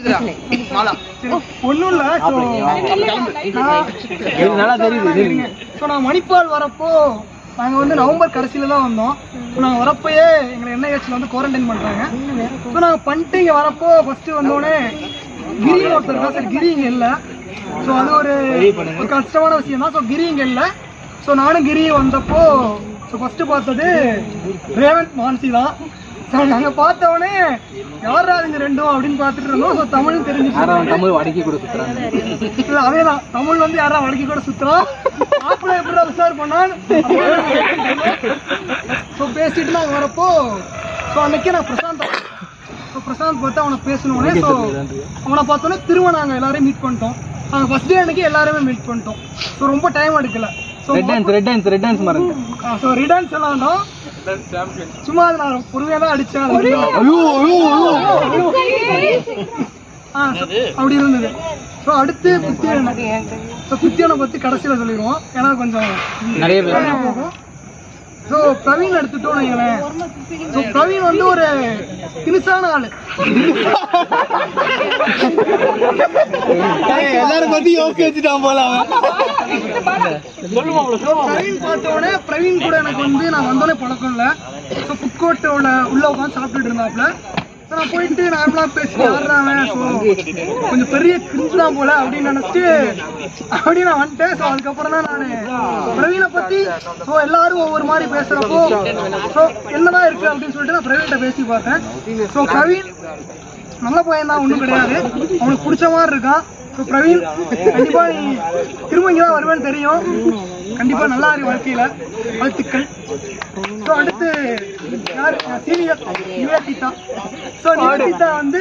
ஒண்ணும் இல்ல so, நான்- நல்லா தெரியுது ஸோ நான் மணிப்பால் வரப்போ நாங்கள் வந்து நவம்பர் கடைசியில தான் வந்தோம் ஸோ நாங்கள் வரப்போயே எங்களை என்ஐஹெச்ல வந்து குவாரண்டைன் பண்ணுறாங்க ஸோ நாங்கள் பண்ணிட்டு இங்கே வரப்போ ஃபஸ்ட்டு வந்தோடனே கிரி ஒருத்தர் தான் சார் கிரி இங்கே இல்லை ஸோ அது ஒரு ஒரு கஷ்டமான விஷயம் தான் ஸோ கிரி இங்கே இல்லை ஸோ நானும் கிரி வந்தப்போ ஸோ ஃபஸ்ட்டு பார்த்தது ரேவந்த் மான்சி தான் ஸோ நாங்கள் பார்த்தவொடனே யாரா இதுங்க ரெண்டும் அப்படின்னு பார்த்துட்டு இருந்தோம் ஸோ தமிழ் தெரிஞ்சிச்சு தமிழ் வடக்கி கூட சுத்துறாங்க இல்ல அதேதான் தமிழ் வந்து யாரா வடக்கி கூட சுத்துறோம் மாப்பிள்ள எப்படி விசார் பண்ணான்னு ஸோ பேசிட்டு நாங்க வரப்போ ஸோ அன்னைக்கே நான் பிரசாந்த் ஸோ பிரசாந்த் பார்த்து அவனை பேசணுன்னே ஸோ அவனை பார்த்தோன்னே திரும்ப நாங்கள் எல்லாரையும் மீட் பண்ணிட்டோம் நாங்கள் ஃபர்ஸ்ட் டே அன்னைக்கு எல்லாருமே மீட் பண்ணிட்டோம் ஸோ ரொம்ப டைம் எடுக்கல so red dance red dance red dance மறந்து ஸோ ரிடான்ஸ் விளாண்டோம் சும்மா அது நான் பொறுமையாக தான் அடித்தேன் ஐயோ ஐயோ ஆ, so அப்படி இருந்தது ஸோ அடுத்து புத்தியனை ஸோ புத்தியனை பற்றி கடைசியில் சொல்லிடுவோம் ஏன்னா கொஞ்சம் நிறைய பேர் நிறைய போகும் ஸோ பிரவீன் எடுத்துட்டோம் வைங்களேன் ஸோ பிரவீன் வந்து ஒரு தினுசான ஆளு எல்லாரும் பத்தி யோசிச்சு வச்சுட்டான் போல பிரவீன் பார்த்த உடனே பிரவீன் கூட எனக்கு வந்து நான் வந்தோடனே பழக்கம் இல்லை ஸோ ஃபுட் கோர்ட்டோட உள்ள உட்காந்து சாப்பிட்டுட்டு இருந்தாப்புல So நான் போயிட்டு நார்மலா பேசிட்டு ஆடுறாங்க ஸோ கொஞ்சம் பெரிய கிரிஞ்சு தான் போல அப்படின்னு நினைச்சிட்டு அப்படி நான் வந்துட்டேன் ஸோ அதுக்கப்புறம் தான் நான் பிரவீனை பத்தி ஸோ எல்லாரும் ஒவ்வொரு மாதிரி பேசுறப்போ ஸோ என்னதான் இருக்கு அப்படின்னு சொல்லிட்டு நான் பிரவீன்கிட்ட பேசி பார்த்தேன் ஸோ பிரவீன் நல்ல பையன் தான் ஒன்றும் கிடையாது அவனுக்கு பிடிச்ச மாதிரி இருக்கான் ஸோ பிரவீன் கண்டிப்பா நீ திரும்ப இங்கே தான் வருவேன்னு தெரியும் கண்டிப்பா நல்லா இருக்கு வாழ்க்கையில வாழ்த்துக்கள் ஸோ அடுத்து யார் சீனியர் நிவேதிதா ஸோ நிவேதிதா வந்து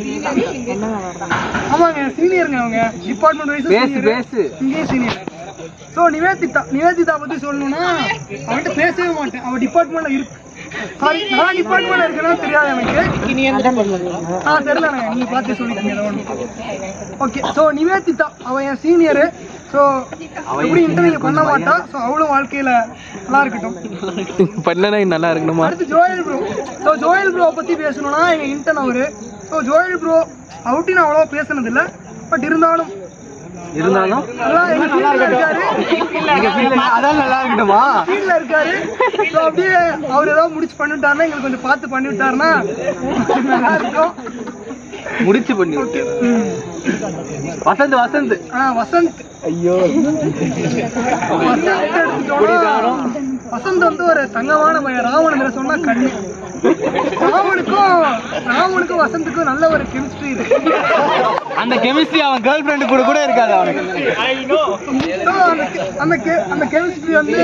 ஆமாங்க சீனியருங்க அவங்க டிபார்ட்மெண்ட் வைஸ் பேசு பேசு இங்கேயும் சீனியர் ஸோ நிவேதிதா நிவேதிதா பத்தி சொல்லணும்னா அவன்கிட்ட பேசவே மாட்டேன் அவன் டிபார்ட்மெண்ட்ல இருக்கு சாரி நான் டிபார்ட்மெண்ட்ல இருக்கேன்னு தெரியாது எனக்கு ஆ தெரியலண்ணே நீ பார்த்து சொல்லிட்டீங்க ஓகே ஸோ நிவேதிதா அவன் என் சீனியரு ஸோ எப்படி இன்டர்வியூ பண்ண மாட்டா ஸோ அவளும் வாழ்க்கையில நல்லா இருக்கட்டும் பண்ணனா நல்லா இருக்கணுமா அடுத்து Joel bro so Joel bro பத்தி பேசணும்னா எங்க இன்டர்ன் அவரு ஸோ ஜோயல் ப்ரோ அவட்டி நான் அவ்வளோவா பேசுனது இல்லை பட் இருந்தாலும் இருந்தாலும் நல்லா எங்க ஃபீல்ட்ல இருக்காரு அதான் நல்லா இருக்கட்டுமா ஃபீல்ட்ல இருக்காரு ஸோ அப்படியே அவர் ஏதாவது முடிச்சு பண்ணிவிட்டாருன்னா எங்களுக்கு கொஞ்சம் பார்த்து பண்ணி விட்டாருன்னா நல்லா இருக்கும் முடிச்சு பண்ணி விட்டு வசந்த் வசந்த் ஆ வசந்த் ஐயோ வசந்த் எடுத்துட்டோம்னா வசந்த் வந்து ஒரு தங்கமான பையன் ராவணன் சொன்னா கண்ணு ராவனுக்கும் ராவனுக்கும் வசந்துக்கும் நல்ல ஒரு கெமிஸ்ட்ரி இருக்கு அந்த கெமிஸ்ட்ரி அவன் கேர்ள் ஃப்ரெண்டு கூட கூட இருக்காது அவனுக்கு So, அந்த ke- அந்த ke- அந்த கெமிஸ்ட்ரி வந்து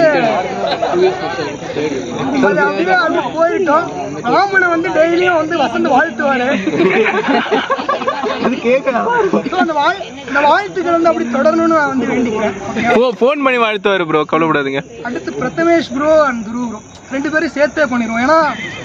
அது அப்படியே அது போயிட்டோம் ராமனை வந்து டெய்லியும் வந்து வசந்த் வாழ்த்துவாரு அது கேட்கலாம் So, அந்த வாழ் இந்த வாழ்த்துக்கள் வந்து அப்படி தொடரணும்னு நான் வந்து வேண்டிக்கிறேன் Okay? ஃபோன் பண்ணி வாழ்த்துவாரு ப்ரோ கவலைப்படாதீங்க அடுத்து Prathamesh bro and Dhruv bro ரெண்டு பேரும் சேர்த்தே பண்ணிடுவோம் ஏன்னா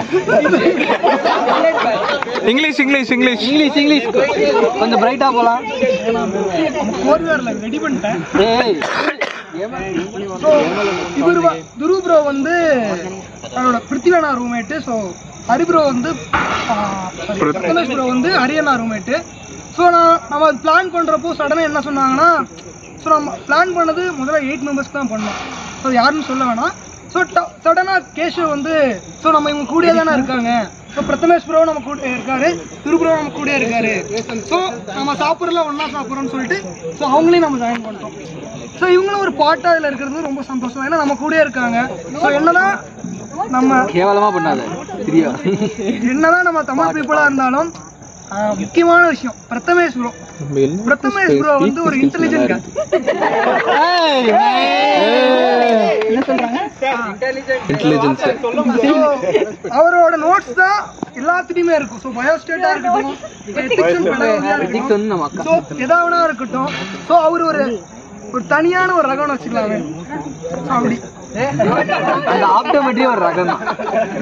English English English English English கொஞ்சம் பிரைட்டா போலாம் கோர்வேர்ல ரெடி பண்ணிட்டேன் ஏய் ஸோ இவர் வ- துரு ப்ரோ வந்து என்னோட பிருத்திவனா ரூம்மேட்டு ஸோ ஹரி ப்ரோ வந்து ஆ, sorry, பிரதமேஷ் ப்ரோ வந்து ஹரியண்ணா ரூம்மேட்டு ஸோ நான் நம்ம பிளான் பண்ணுறப்போ சடனாக என்ன சொன்னாங்கன்னா ஸோ நம்ம பிளான் பண்ணது முதல்ல எயிட் மெம்பர்ஸ் தான் பண்ணோம் ஸோ யாருன்னு சொல்ல வேணாம் ஸோ சடனாக கேஷவ் வந்து ஸோ நம்ம இவங்க கூடயே தானே இருக்காங்க ஸோ பிரதமேஷ் ப்ரோ நம்ம கூட இருக்காரு திருபுரம் நம்ம கூட இருக்காரு ஸோ நம்ம சாப்பிட்றதுல ஒன்றா சாப்பிட்றோம்னு சொல்லிட்டு ஸோ அவங்களையும் நம்ம ஜாயின் பண்ணிட்டோம் ஸோ இவங்களும் ஒரு பாட்டா இதுல இருக்கிறது ரொம்ப சந்தோஷம் ஏன்னா நம்ம கூடயே இருக்காங்க ஸோ என்னதான் நம்ம கேவலமா பண்ணாத சரியா என்னதான் நம்ம தமிழ் பீப்புளா இருந்தாலும் ஆஹ், முக்கியமான விஷயம் பிரதமேஷ் ப்ரோ பிரதமேஷ் ப்ரோ வந்து ஒரு இன்டெலிஜென்ட் என்ன சொல்றாங்க இன்டெலிஜென்ஸ் அவரோட நோட்ஸ் தான் எல்லாத்துலயுமே இருக்கும் ஸோ பயோஸ்டேட்டா இருக்கட்டும் ethics and pedagogy ஆ இதுக்கு இருக்கட்டும் வந்து நம்ம அக்கா ஸோ எதாவனா இருக்கட்டும் ஸோ அவர் ஒரு ஒரு தனியான ஒரு ரகம்னு வச்சுக்கலாமே ஸோ அப்படி அந்த ஆப்டோமெட்ரி ஒரு ரகம் தான்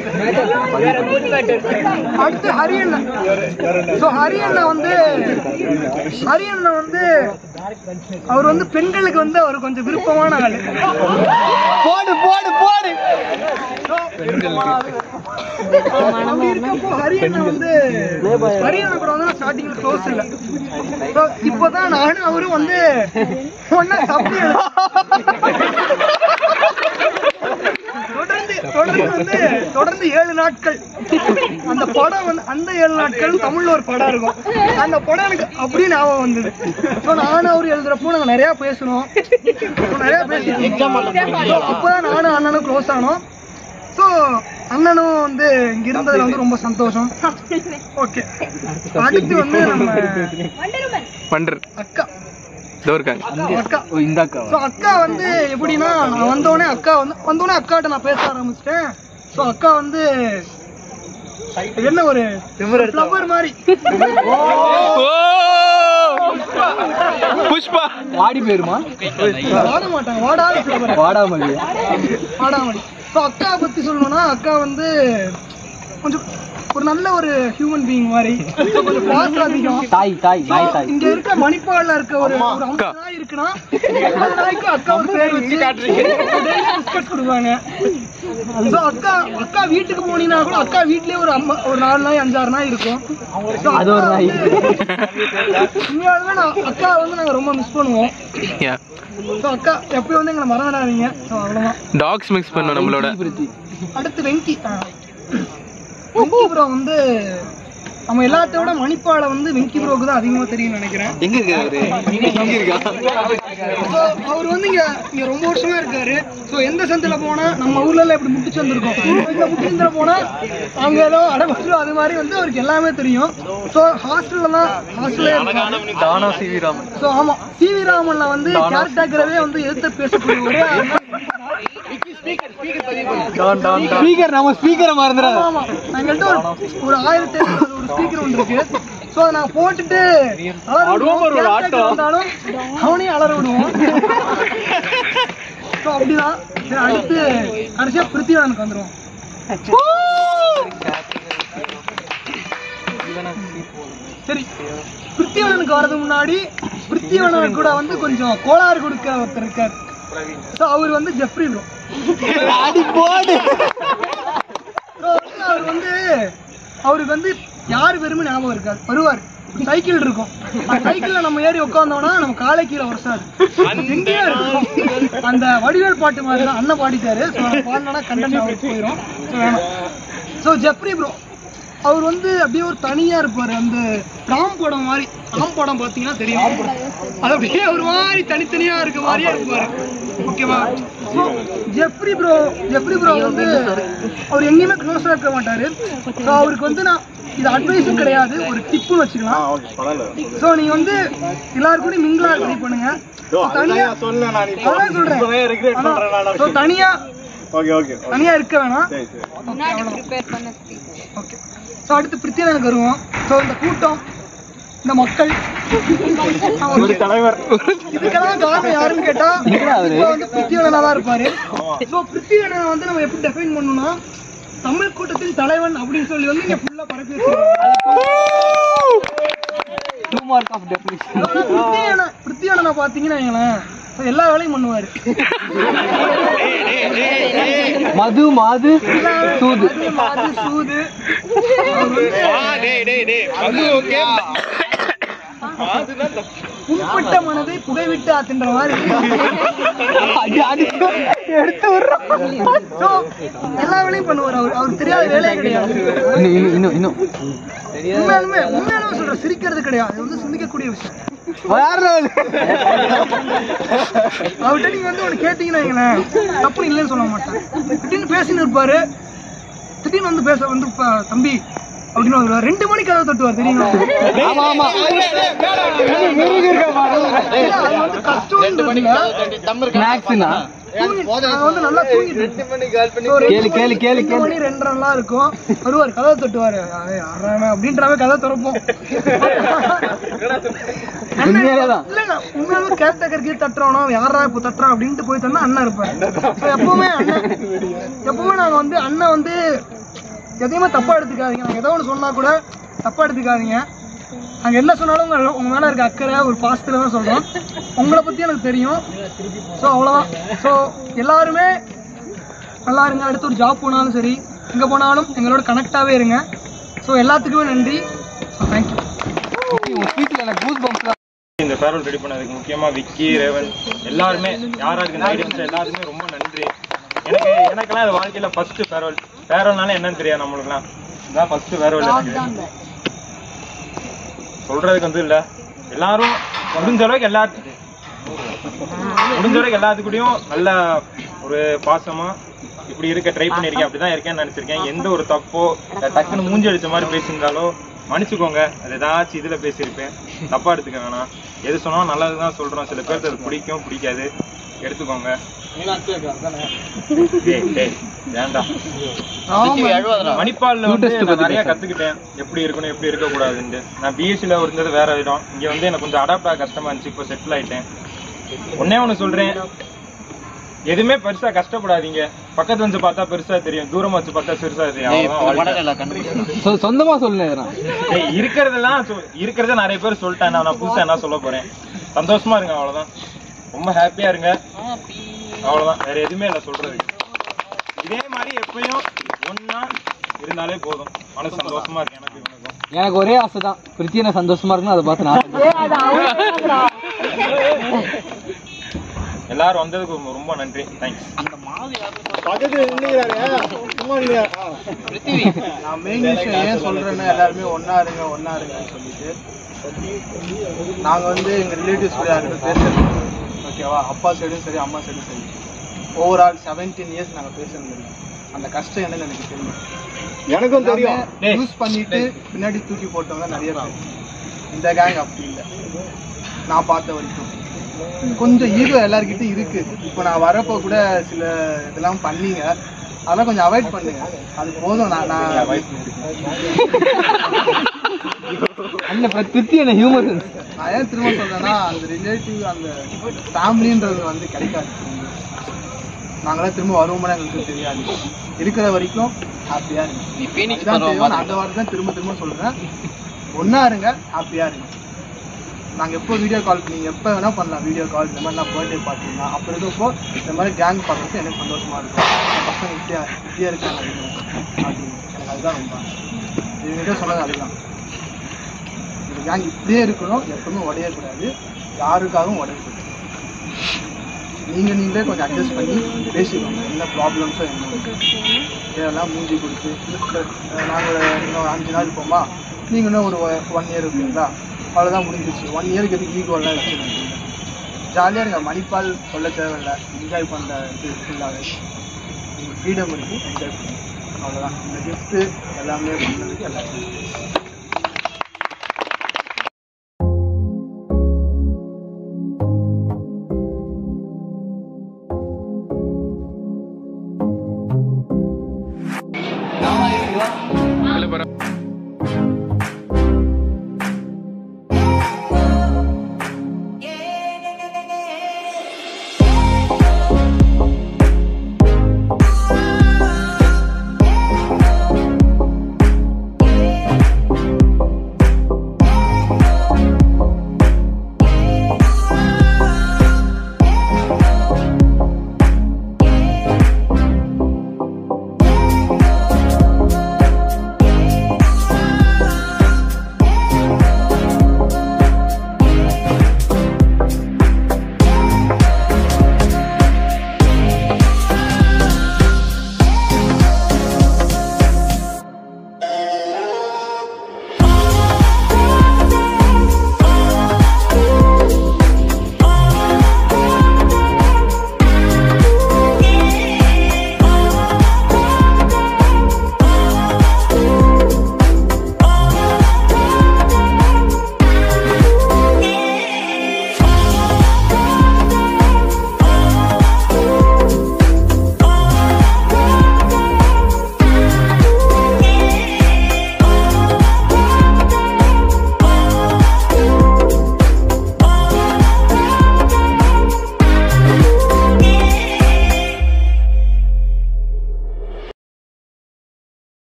அடுத்து ஹரியண்ணா ஸோ ஹரியண்ணா வந்து ஹரியண்ணா வந்து அவர் வந்து பெண்களுக்கு வந்து அவர் கொஞ்சம் விருப்பமான ஆளு போடு போடு போடு அப்படி இருக்கப்போ ஹரியண்ணா வந்து ஹரியண்ணா கூட வந்து நான் ஸ்டார்டிங்ல க்ளோஸ் இல்ல So, இப்பதான் நானும் அவரும் வந்து ஒன்னா தப்பி தொடர்ந்து தொடர்ந்து வந்து தொடர்ந்து ஏழு நாட்கள் அந்த படம் வந்து அந்த ஏழு நாட்கள் தமிழ்ல ஒரு படம் இருக்கும் அந்த படம் எனக்கு அப்படியே ஞாபகம் வந்தது ஸோ நானும் அவர் எழுதுறப்போ நாங்க நிறைய பேசணும் So, நிறைய பேசிட்டோம் அப்பதான் நானும் அண்ணனும் க்ளோஸ் ஆனோம் ஸோ அண்ணனும் வந்து இங்க இருந்ததுல வந்து ரொம்ப சந்தோஷம் ஓகே அடுத்து வந்து நம்ம வண்டர் அக்கா இதோ இருக்காங்க அக்கா இந்த அக்கா ஸோ அக்கா வந்து எப்படின்னா நான் வந்தோடனே அக்கா வந்து வந்தோடனே அக்காட்ட நான் பேச ஆரம்பிச்சிட்டேன் ஸோ அக்கா வந்து என்ன ஒரு ஃப்ளவர் மாதிரி ஓ புஷ்பா வாடி போயிருமா வாட மாட்டாங்க வாடாத ஃப்ளவர் வாடாமல்லி வாடாமடி ஸோ அக்கா பத்தி சொல்லணும்னா அக்கா வந்து கொஞ்சம் ஒரு நல்ல ஒரு ஹியூமன் பீயிங் மாதிரி So, கொஞ்சம் பாசம் அதிகம் தாய் தாய் So, நாய் தாய் இங்க இருக்க மணிப்பால்ல இருக்க ஒரு ஒரு அம்மா நாய் இருக்குன்னா அந்த நாய்க்கு அக்கா ஒரு பேர் வச்சு பிஸ்கட் கொடுப்பாங்க So, அக்கா அக்கா வீட்டுக்கு போனீங்கன்னா கூட அக்கா வீட்லயே ஒரு அம்மா ஒரு நாலு நாய் அஞ்சாறு நாய் இருக்கும் So, அது ஒரு நாய் உண்மையாலுமே நான் அக்கா வந்து நாங்க ரொம்ப மிஸ் பண்ணுவோம் யா ஸோ அக்கா எப்பயும் வந்து எங்களை மறந்துடாதீங்க ஸோ அவ்வளோதான் டாக்ஸ் மிக்ஸ் பண்ணோம் நம்மளோட அடுத்து வெங்கி ஆ. வெங்கி ப்ரோ வந்து நம்ம எல்லாத்தையோட மணிப்பால வந்து வெங்கி ப்ரோக்கு தான் அதிகமா தெரியும்னு நினைக்கிறேன் எங்க இருக்காரு எங்க இருக்கா So, அவர் வந்து இங்க இங்க ரொம்ப வருஷமா இருக்காரு சோ எந்த சந்தில போனா நம்ம ஊர்ல எல்லாம் இப்படி முட்டு சந்து இருக்கும் இந்த முட்டு சந்தில போனா அங்க ஏதோ அடபட்டு அது மாதிரி வந்து அவருக்கு எல்லாமே தெரியும் சோ ஹாஸ்டல்ல தான் ஹாஸ்டல்ல தானா சி வி ராமன் சோ ஆமா சி வி ராமன்ல வந்து கேரக்டர்வே வந்து எதிர்த்து பேசக்கூடிய ஒரே ஆள் தான் ஸ்பீக்கர் நம்ம ஸ்பீக்கரை மறந்துடாத ஆமா எங்கள்கிட்ட ஒரு ஒரு ஆயிரத்தி ஐநூறு ஒரு ஸ்பீக்கர் ஒன்று இருக்கு ஸோ அதை நாங்கள் போட்டுட்டு அலற விடுவோம் கேரக்டர் வந்தாலும் அவனையும் அலற விடுவோம் ஸோ அப்படிதான் சரி அடுத்து கடைசியா பிருத்திவானுக்கு வந்துருவோம் சரி பிருத்திவனனுக்கு வர்றதுக்கு முன்னாடி பிருத்திவனன் கூட வந்து கொஞ்சம் கோளாறு கொடுக்கிற ஒருத்தர் இருக்கார் ஸோ அவர் வந்து ஜெஃப்ரி ப்ரோ அடி போடு So, வந்து அவர் வந்து அவருக்கு வந்து யார் வெறுமே ஞாபகம் இருக்காது வருவார் சைக்கிள் இருக்கும் அந்த சைக்கிள்ல நம்ம ஏறி உட்காந்தோம்னா நம்ம காலை கீழே உரசாது எங்கேயோ இருக்கும் அந்த வடிவேல் பாட்டு மாதிரி தான் அண்ணன் பாடிட்டாரு ஸோ பாடினா கண்டென்ட் அவருக்கு போயிடும் ஸோ வேணாம் ஸோ ஜெப்ரி ப்ரோ அவர் வந்து அப்படியே ஒரு தனியா இருப்பாரு அந்த ராம் படம் மாதிரி ராம் படம் பாத்தீங்கன்னா தெரியும் அது அப்படியே ஒரு மாதிரி தனித்தனியா இருக்க மாதிரியே இருப்பாரு ஓகேவா so Jeffrey bro Jeffrey bro வந்து அவர் எங்கேயுமே க்ளோஸா இருக்க மாட்டாரு ஸோ அவருக்கு வந்து நான் இது அட்வைஸும் கிடையாது ஒரு டிப்புன்னு வச்சுக்கலாம் ஸோ நீங்க வந்து எல்லாருக்கும் மிங்கிளா ட்ரை பண்ணுங்க தனியா அதான் சொல்றேன் ஸோ தனியா தனியா இருக்க வேணாம் ஓகே ஸோ அடுத்து பிரித்தியானனுக்கு வருவோம் ஸோ இந்த கூட்டம் இந்த மக்கள் ஒரு தலைவர் இதுக்கெல்லாம் காரணம் யாருன்னு கேட்டா கண்டிப்பா வந்து பிரித்தியானனா தான் இருப்பாரு ஸோ பிரித்தியானனை வந்து நம்ம எப்படி டெஃபைன் பண்ணணும்னா தமிழ் கூட்டத்தின் தலைவன் அப்படின்னு சொல்லி வந்து இங்க ஃபுல்லா பரப்பி டூ மார்க் ஆஃப் டெஃபினிஷன் பிரித்தியானனை பிரித்தியானனை பாத்தீங்கன்னா வைங்களேன், எல்லா வேலையும் பண்ணுவாரு மது மாது எல்லா வேலையும் சூது அது, மாது, சூது அவர் வந்து புண்பட்ட மனதை புகைவிட்டு ஆத்துன்ற மாதிரி அடி அடி எடுத்து விடுறோம் So, எல்லா வேலையும் பண்ணுவார் அவர் அவருக்கு தெரியாத வேலையே கிடையாது இன்னும் இன்னும் இன்னும் இன்னும் உண்மையாலுமே உண்மையாலுமே சொல்ற சிரிக்கிறது கிடையாது இது வந்து சிந்திக்கக்கூடிய விஷயம் வேற level. அவர்கிட்ட நீங்க வந்து ஒன்று கேட்டீங்கன்னா வைங்களேன், தப்பு இல்லைன்னு சொல்ல மாட்டேன் திடீர்னு பேசின்னு இருப்பாரு திடீர்னு வந்து பேச வந்து "பா, தம்பி அப்படின்னு வருவார். ரெண்டு மணிக்கு கதவை தட்டுவார் தெரியுங்களா ஆமா ஆமா இல்ல, அது வந்து கஷ்டம்ன்றதுல ஸ்நாக்ஸ்னா தூங்கி- நாங்க வந்து நல்லா தூங்கிட்டு இருப்போம். So, ரெண்டு கேளு, கேளு, கேளு, ரெண்டு கேளு. மணி ரெண்டரைலாம் இருக்கும் வருவார் கதவை தட்டுவாரு "ஏய், யார்றா இவன்?" அப்படின்றவே கதை திறப்போம் உண்மையாலேதான். இல்ல உண்மையாலுமே கேர்டேக்கர் கீழ் தட்டுறோம் யாரா இப்போ தட்டுறான் அப்படின்ட்டு போய் தந்தா அண்ணன் இருப்பாரு So, எப்பவுமே அண்ணன் எப்பவுமே நாங்க வந்து அண்ணன் வந்து எதையுமே தப்பா எடுத்துக்காதீங்க நாங்க ஏதோ ஒன்று சொன்னா கூட தப்பா எடுத்துக்காதீங்க நாங்க என்ன சொன்னாலும் உங்க உங்க மேல இருக்க அக்கறை ஒரு பாசத்துல தான் சொல்றோம் உங்களை பத்தி எனக்கு தெரியும் ஸோ அவ்வளவுதான் ஸோ எல்லாருமே நல்லா இருங்க அடுத்து ஒரு ஜாப் போனாலும் சரி எங்கே போனாலும் எங்களோட கனெக்டாகவே இருங்க ஸோ எல்லாத்துக்குமே நன்றி ஸோ தேங்க்யூ உங்க ஸ்பீச்ல எனக்கு கூஸ் பம்ப்ஸ் இந்த ஃபேர்வெல் ரெடி பண்ணதுக்கு முக்கியமா விக்கி ரேவன் எல்லாருமே யாராருக்கு இந்த ஐடியன்ஸ் எல்லாருமே ரொம்ப நன்றி எனக்கு எனக்கெல்லாம் இது வாழ்க்கையில ஃபர்ஸ்ட் ஃபேர்வெல் ஃபேர்வெல்னால என்னன்னு தெரியாது நம்மளுக்குலாம் இதான் ஃபர்ஸ்ட் ஃபேர்வெல் எனக்கு சொல்றதுக்கு வந்து இல்ல எல்லாரும் முடிஞ்ச அளவுக்கு எல்லா முடிஞ்ச அளவுக்கு எல்லாத்துக்கூடயும் நல்ல ஒரு பாசமா இப்படி இருக்க ட்ரை பண்ணிருக்கேன் அப்படிதான் இருக்கேன்னு நினைச்சிருக்கேன் எந்த ஒரு தப்போ இல்ல டக்குன்னு மூஞ்சி அடிச்ச மாதிரி பேசியிருந்தாலோ மன்னிச்சுக்கோங்க அது ஏதாச்சும் இதுல பேசியிருப்பேன் தப்பா எடுத்துக்க வேணாம் எது சொன்னாலும் நல்லதுதான் சொல்றோம் சில பேருக்கு அது பிடிக்கும் பிடிக்காது எடுத்துக்கோங்க டேய், டேய், வேண்டாம் மணிப்பால்ல வந்து நான் நிறைய கத்துக்கிட்டேன் எப்படி இருக்கணும் எப்படி இருக்க கூடாதுன்னு நான் பிஎஸ்சில இருந்தது வேற இடம் இங்க வந்து எனக்கு கொஞ்சம் அடாப்ட் ஆக கஷ்டமா இருந்துச்சு இப்போ செட்டில் ஆயிட்டேன் ஒன்னே ஒண்ணு சொல்றேன் எதுவுமே பெருசா கஷ்டப்படாதீங்க பக்கத்துல வச்சு பார்த்தா பெருசா தெரியும் தூரமா வச்சு பார்த்தா பெருசா தெரியும் அவ்வளவுதான் வாழ்க்கை. சொந்தமா சொல்லுங்க ஏய், இருக்கிறதெல்லாம் சொ- இருக்கிறத நிறைய பேர் சொல்லிட்டேன் நான் நான் புதுசா என்ன சொல்ல போறேன் சந்தோஷமா இருங்க அவ்வளவுதான் ரொம்ப ஹாப்பியா இருங்க அவ்வளவுதான் வேற எதுவுமே இல்ல சொல்றதுக்கு இதே மாதிரி எப்பயும் ஒன்னா இருந்தாலே போதும் மனசு சந்தோஷமா இருக்கு எனக்கு இவனுக்கும் எனக்கு ஒரே ஆசை தான் பிரித்தியனை சந்தோஷமா இருக்கணும் அதை பார்த்து நான் எல்லாரும் வந்ததுக்கு ரொம்ப- ரொம்ப நன்றி தேங்க்ஸ் நான் மெயின் விஷயம் ஏன் சொல்றேன்னா எல்லாருமே ஒண்ணா இருங்க ஒண்ணா இருங்கன்னு சொல்லிட்டு நாங்க வந்து எங்க ரிலேட்டிவ்ஸ் கூட யாருமே பேசுறது ஓகேவா அப்பா சைடும் சரி அம்மா சைடும் சரி ஓவரால் செவன்டீன் இயர்ஸ் நாங்க பேசுறது இல்லை அந்த கஷ்டம் என்னன்னு எனக்கு தெரியும் எனக்கும் தெரியும் யூஸ் பண்ணிட்டு பின்னாடி தூக்கி போட்டவங்க நிறைய பேர் இந்த கேங் அப்படி இல்லை நான் பார்த்த வரைக்கும் கொஞ்சம் ஈகோ எல்லார்கிட்டயும் இருக்கு இப்போ நான் வரப்போ கூட சில இதெல்லாம் பண்ணீங்க அதெல்லாம் கொஞ்சம் அவாய்ட் பண்ணுங்க அது போதும் நான் நான் அண்ணன் பிரித்தியனை ஹியூமர் நான் ஏன் திரும்ப சொல்றேன்னா அந்த ரிலேட்டிவ் அந்த ஃபேமிலின்றது வந்து கிடைக்காது நாங்களாம் திரும்ப வருவோம்னு எங்களுக்கு தெரியாது இருக்கிற வரைக்கும் ஹாப்பியா இருங்க இதுதான் தெரியும் நான் அந்த வார்த்தை தான் திரும்ப திரும்ப சொல்றேன் ஒண்ணா இருங்க ஹாப்பியா இருங்க நாங்க எப்போ வீடியோ கால் நீங்க எப்போ வேணா பண்ணலாம் வீடியோ கால் இந்த மாதிரி நான் பர்த்டே பார்ட்டினா அப்போ இருக்கப்போ இந்த மாதிரி கேங் பார்க்கறது எனக்கு சந்தோஷமா இருக்கும் இந்த பசங்க இப்படியா இப்படியா இருக்காங்க அப்படின்னு அப்படின்னு. எனக்கு அதுதான் ரொம்ப இவங்ககிட்ட சொன்னது அதுதான் இந்த கேங் இப்படியே இருக்கணும் எப்பவுமே உடையக்கூடாது யாருக்காகவும் உடையக்கூடாது நீங்க நீங்களே கொஞ்சம் அட்ஜஸ்ட் பண்ணி பேசிக்கோங்க என்ன ப்ராப்ளம்ஸோ என்ன இருக்கு. இதெல்லாம் மூஞ்சி கொடுத்து நாங்கள் இன்னும் அஞ்சு நாள் இருப்போமா நீங்கள் இன்னும் ஒரு ஒன் இயர் இருப்பீங்களா அவ்வளோதான் முடிஞ்சிச்சு ஒன் இயருக்கு எதுக்கு ஈக்குவலாக வச்சுருக்கீங்க ஜாலியாக இருங்க மணிப்பால் சொல்ல தேவையில்லை என்ஜாய் பண்ணுற இது ஃபுல்லாகவே உங்களுக்கு ஃப்ரீடம் இருக்குது என்ஜாய் பண்ணுங்க அவ்வளோதான் இந்த கிஃப்ட்டு எல்லாமே பண்ணதுக்கு எல்லாத்தையும்